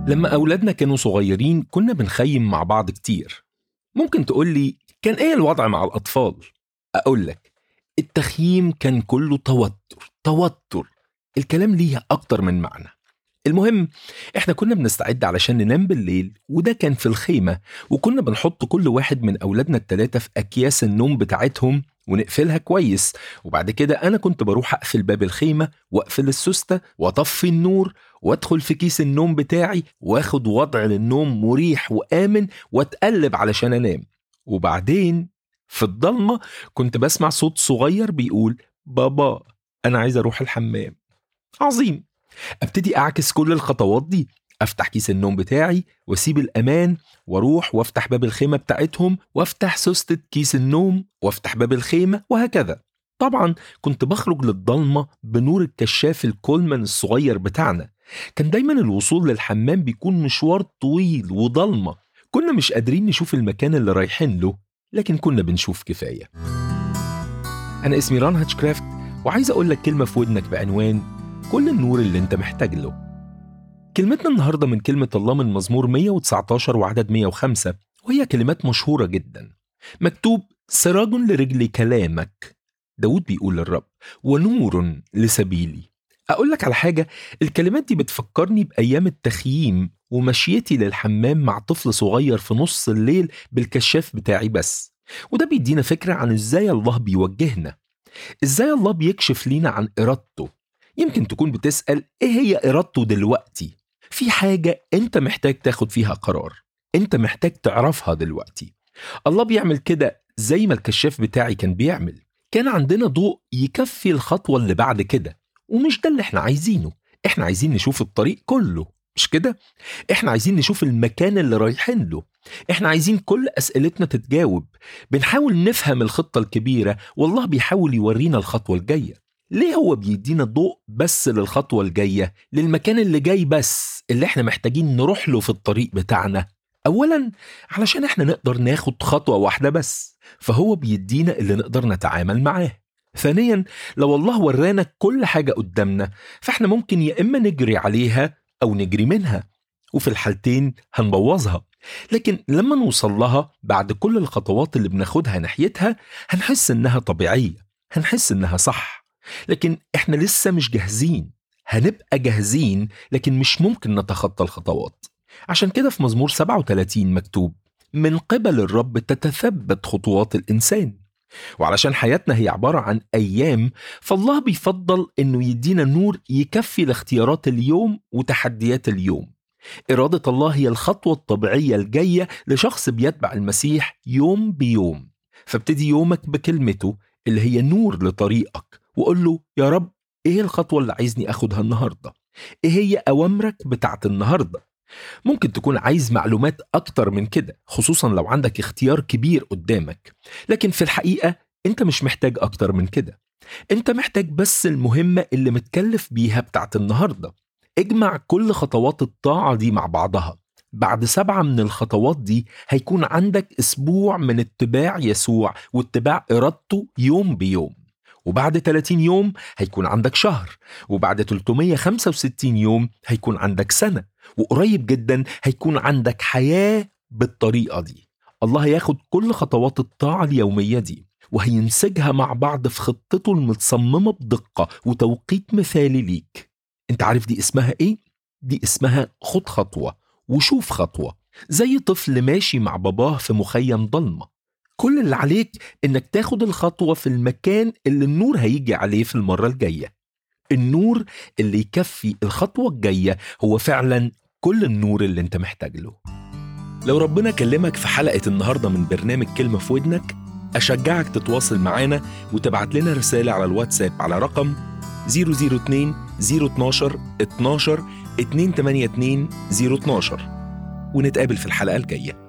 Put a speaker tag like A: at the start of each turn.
A: لما أولادنا كانوا صغيرين كنا بنخيم مع بعض كتير ممكن تقول لي كان إيه الوضع مع الأطفال؟ أقول لك التخييم كان كله توتر توتر الكلام ليه أكتر من معنى المهم احنا كنا بنستعد علشان ننام بالليل وده كان في الخيمة وكنا بنحط كل واحد من أولادنا التلاتة في أكياس النوم بتاعتهم ونقفلها كويس وبعد كده أنا كنت بروح أقفل باب الخيمة وأقفل السوستة وأطفي النور وأدخل في كيس النوم بتاعي وأخد وضع للنوم مريح وآمن وأتقلب علشان أنام وبعدين في الضلمة كنت بسمع صوت صغير بيقول بابا أنا عايز أروح الحمام عظيم ابتدي اعكس كل الخطوات دي افتح كيس النوم بتاعي واسيب الامان واروح وافتح باب الخيمه بتاعتهم وافتح سوستة كيس النوم وافتح باب الخيمه وهكذا طبعا كنت بخرج للضلمه بنور الكشاف الكولمان الصغير بتاعنا كان دايما الوصول للحمام بيكون مشوار طويل وضلمه كنا مش قادرين نشوف المكان اللي رايحين له لكن كنا بنشوف كفايه انا اسمي ران هاتشكرافت وعايز اقول لك كلمه في ودنك بعنوان كل النور اللي انت محتاج له كلمتنا النهاردة من كلمة الله من مزمور 119 وعدد 105 وهي كلمات مشهورة جدا مكتوب سراج لرجل كلامك داود بيقول للرب ونور لسبيلي أقول لك على حاجة الكلمات دي بتفكرني بأيام التخييم ومشيتي للحمام مع طفل صغير في نص الليل بالكشاف بتاعي بس وده بيدينا فكرة عن إزاي الله بيوجهنا إزاي الله بيكشف لينا عن إرادته يمكن تكون بتسأل إيه هي إرادته دلوقتي؟ في حاجة أنت محتاج تاخد فيها قرار أنت محتاج تعرفها دلوقتي الله بيعمل كده زي ما الكشاف بتاعي كان بيعمل كان عندنا ضوء يكفي الخطوة اللي بعد كده ومش ده اللي احنا عايزينه احنا عايزين نشوف الطريق كله مش كده؟ احنا عايزين نشوف المكان اللي رايحين له احنا عايزين كل اسئلتنا تتجاوب بنحاول نفهم الخطة الكبيرة والله بيحاول يورينا الخطوة الجاية ليه هو بيدينا ضوء بس للخطوة الجاية للمكان اللي جاي بس اللي احنا محتاجين نروح له في الطريق بتاعنا أولا علشان احنا نقدر ناخد خطوة واحدة بس فهو بيدينا اللي نقدر نتعامل معاه ثانيا لو الله ورانا كل حاجة قدامنا فاحنا ممكن يا إما نجري عليها أو نجري منها وفي الحالتين هنبوظها لكن لما نوصل لها بعد كل الخطوات اللي بناخدها ناحيتها هنحس إنها طبيعية هنحس إنها صح لكن احنا لسه مش جاهزين هنبقى جاهزين لكن مش ممكن نتخطى الخطوات عشان كده في مزمور 37 مكتوب من قبل الرب تتثبت خطوات الإنسان وعلشان حياتنا هي عبارة عن أيام فالله بيفضل إنه يدينا نور يكفي لاختيارات اليوم وتحديات اليوم إرادة الله هي الخطوة الطبيعية الجاية لشخص بيتبع المسيح يوم بيوم فابتدي يومك بكلمته اللي هي نور لطريقك وقول له يا رب ايه الخطوة اللي عايزني اخدها النهاردة ايه هي اوامرك بتاعت النهاردة ممكن تكون عايز معلومات اكتر من كده خصوصا لو عندك اختيار كبير قدامك لكن في الحقيقة انت مش محتاج اكتر من كده انت محتاج بس المهمة اللي متكلف بيها بتاعت النهاردة اجمع كل خطوات الطاعة دي مع بعضها بعد سبعة من الخطوات دي هيكون عندك أسبوع من اتباع يسوع واتباع إرادته يوم بيوم وبعد 30 يوم هيكون عندك شهر وبعد 365 يوم هيكون عندك سنة وقريب جدا هيكون عندك حياة بالطريقة دي الله هياخد كل خطوات الطاعة اليومية دي وهينسجها مع بعض في خطته المتصممة بدقة وتوقيت مثالي ليك انت عارف دي اسمها ايه؟ دي اسمها خد خطوة وشوف خطوة زي طفل ماشي مع باباه في مخيم ضلمة كل اللي عليك انك تاخد الخطوة في المكان اللي النور هيجي عليه في المرة الجاية النور اللي يكفي الخطوة الجاية هو فعلا كل النور اللي انت محتاج له لو ربنا كلمك في حلقة النهاردة من برنامج كلمة في ودنك أشجعك تتواصل معانا وتبعت لنا رسالة على الواتساب على رقم 002 012 12 282 012 ونتقابل في الحلقة الجاية